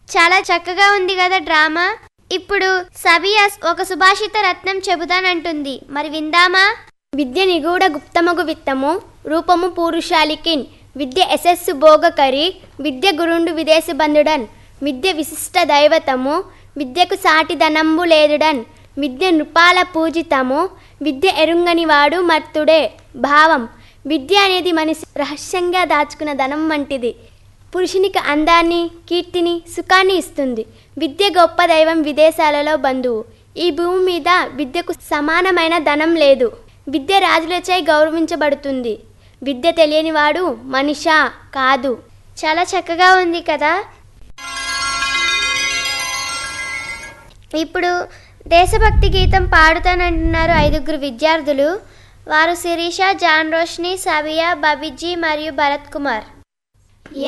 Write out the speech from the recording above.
చాలా చక్కగా ఉంది కదా డ్రామా ఇప్పుడు సబియాస్ ఒక సుభాషిత రత్నం చెబుతానంటుంది మరి విందామా విద్య నిగూఢ గుప్తమగు విత్తము రూపము పూరుషాలికిన్ విద్య యశస్సు భోగకరి విద్య గురుండు విదేశ బంధుడన్ విద్య విశిష్ట దైవతము విద్యకు సాటి ధనంబు లేదుడన్ విద్య నృపాల పూజితము విద్య ఎరుంగనివాడు మర్తుడే భావం విద్య అనేది మనిషి రహస్యంగా దాచుకున్న ధనం వంటిది పురుషునికి అందాన్ని కీర్తిని సుఖాన్ని ఇస్తుంది విద్య గొప్ప దైవం విదేశాలలో బంధువు ఈ భూమి మీద విద్యకు సమానమైన ధనం లేదు విద్య రాజులచే గౌరవించబడుతుంది విద్య తెలియనివాడు మనిషా కాదు చాలా చక్కగా ఉంది కదా ఇప్పుడు దేశభక్తి గీతం పాడుతానంటున్నారు ఐదుగురు విద్యార్థులు వారు శిరీష జాన్ రోష్ని సవియా బబిజీ మరియు భరత్ కుమార్